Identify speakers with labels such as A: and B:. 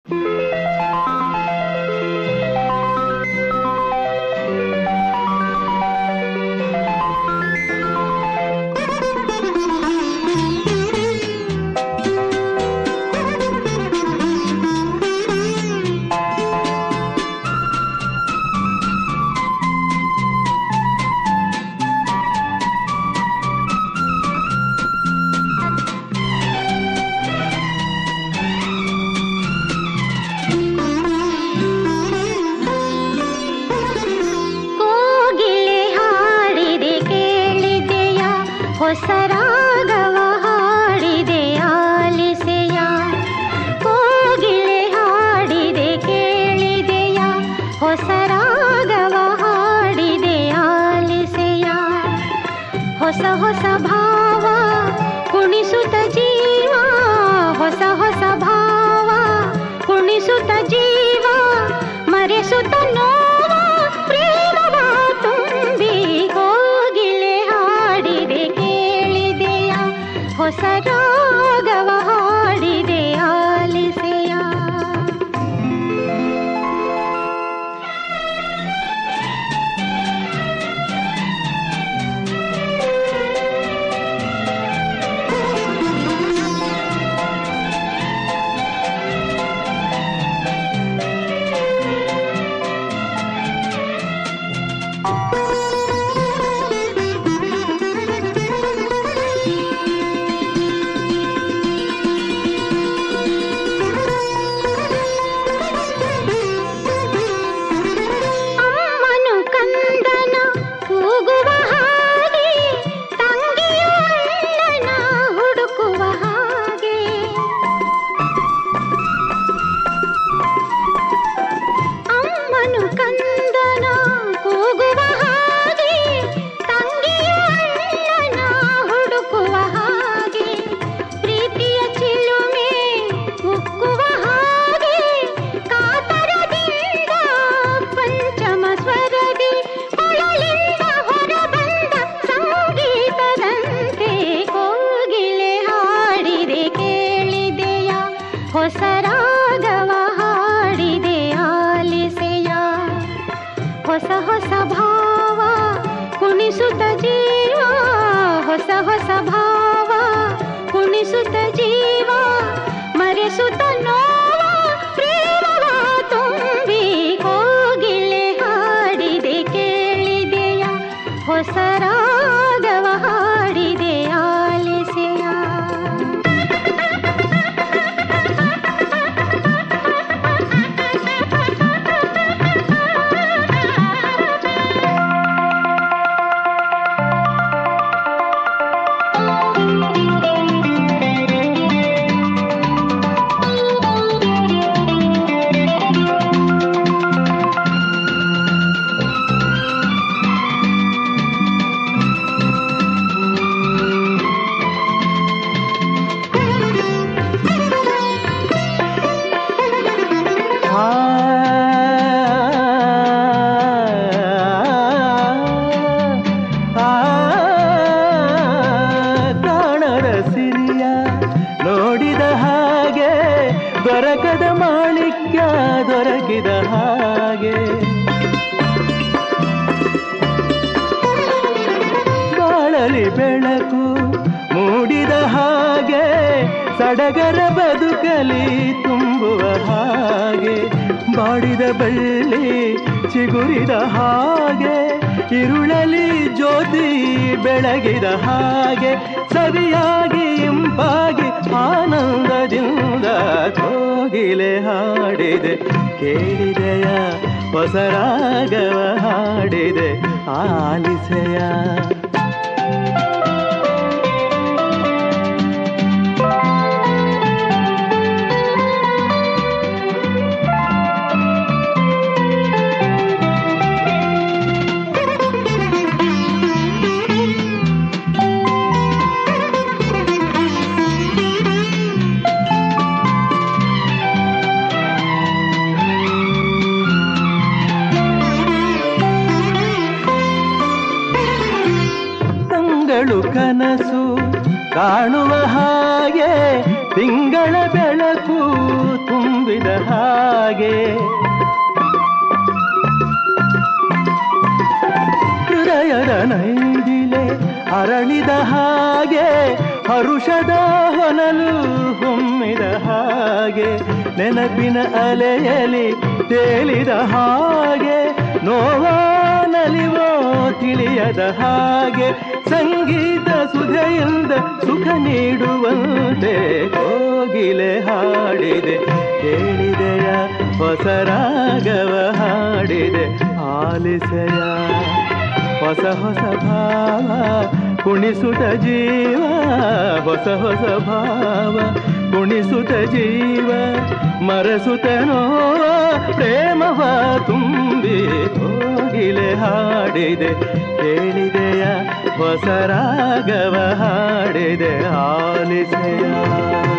A: ಕೋಗಿಲೆ ಹಾಡಿದೆ ಕೇಳಿದೆಯ ಹೊಸ ರಾಗವ ಹಾಡಿದೆ ಆಲಿಸೆಯ ಕೋಗಿಲೆ ಹಾಡಿದೆ ಕೇಳಿದೆಯ ಹೊಸ ರಾಗವ ಹಾಡಿದೆ ಆಲಿಸೆಯ ಹೊಸ ಹೊಸ ಭಾವ ಕುಣಿಸುತ್ತ ಜೀವ ಹೊಸ ಹೊಸ ಭಾವ ಕುಣಿಸುತ್ತ ಜೀವ ಮರೆಸುತ್ತ ನೋವ ಪ್ರೇಮವ ತುಂಬಿ ಕೋಗಿಲೆ ಹಾಡಿದೆ ಕೇಳಿದೆಯ ಹೊಸ ರಾಗವ ಹಾಡಿದೆ ಆಲಿಸೆಯ ಅಮ್ಮನು ಕಂದನ ಕೂಗುವ ಹಾಗೆ ತಂಗಿಯು ಅಣ್ಣನ ಹುಡುಕುವ ಹಾಗೆ ಅಮ್ಮನು ಕಂದನ ಕೂಗುವ ಹಾಗೆ ತಂಗಿಯು ಅಣ್ಣನ ಹುಡುಕುವ ಹಾಗೆ ಪ್ರೀತಿಯ ಚಿಲುಮೆ ಉಕ್ಕುವ ಹಾಗೆ ಕಾತರದಿಂದ ಪಂಚಮ ಸ್ವರದಿ ಕೊಳಲಿಂದ ಹೊರಬಂದ ಸಂಗೀತದಂತೆ ಕೋಗಿಲೆ ಹಾಡಿದೆ ಕೇಳಿದೆಯ ಹೊಸ ರಾಗವ ಹಾಡಿದೆ ಆಲಿಸೆಯ ಹೊಸ ಹೊಸ ಭಾವ ಕುಣಿಸುತ್ತ ಜೀವ ಹೊಸ ಹೊಸ ಭಾವ ಕುಣಿಸುತ್ತ ಜೀವ ಮರೆಸುತ್ತ ನೋವ ಪ್ರೇಮವ ತುಂಬಿ ಕೋಗಿಲೆ ಹಾಡಿದೆ ಕೇಳಿದೆಯ ಹೊಸ ರಾಗವ ಹಾಡಿದೆ ಆಲಿಸೆಯ
B: ಆ, ಆ, ಕಾಣದ ಸಿರಿಯ ನೋಡಿದ ಹಾಗೆ ದೊರಕದ ಮಾಣಿಕ್ಯ ದೊರಕಿದ ಹಾಗೆ ಬಾಳಲಿ ಬೆಳಕು ಮೂಡಿದ ಹಾಗೆ ಸಡಗರ ಬದುಕಲಿ ತುಂಬುವ ಹಾಗೆ ಬಾಡಿದ ಬಳ್ಳಿ ಚಿಗುರಿದ ಹಾಗೆ ಇರುಳಲಿ ಜ್ಯೋತಿ ಬೆಳಗಿದ ಹಾಗೆ ಸರಿಯಾಗಿ ಇಂಪಾಗಿ ಆನಂದದಿಂದ ಕೋಗಿಲೆ ಹಾಡಿದೆ ಕೇಳಿದೆಯ ಹೊಸ ರಾಗವ ಹಾಡಿದೆ ಆಲಿಸೆಯ ತಂಗಳು ಕನಸು ಕಾಣುವ ಹಾಗೆ ತಿಂಗಳ ಬೆಳಕು ತುಂಬಿದ ಹಾಗೆ ಹಾಗೆ ಹೃದಯದ ನೈದಿಲೆ ಅರಳಿದ ಹಾಗೆ ಹರುಷದ ಹೊನಲು ಹೊಮ್ಮಿದ ಹಾಗೆ ನೆನಪಿನ ಅಲೆಯಲಿ ತೇಲಿದ ಹಾಗೆ ನೋವಾ ನಲಿವೋ ತಿಳಿಯದ ಹಾಗೆ ಸಂಗೀತ ಸುಧೆಯಿಂದ ಸುಖ ನೀಡುವಂತೆ ಕೋಗಿಲೆ ಹಾಡಿದೆ ಕೇಳಿದೆಯ ಹೊಸ ರಾಗವ ಹಾಡಿದೆ ಆಲಿಸೆಯ ಹೊಸ ಹೊಸ ಭಾವ ಕುಣಿಸುತ್ತ ಜೀವ ಹೊಸ ಹೊಸ ಭಾವ ಕುಣಿಸುತ್ತ ಜೀವ ಮರಸುತ್ತ ನೋವ ಪ್ರೇಮವ ತುಂಬಿ ಕೋಗಿಲೆ ಹಾಡಿದೆ ಕೇಳಿದೆಯ ಹೊಸ ರಾಗವ ಹಾಡಿದೆ ಆಲಿಸೆಯ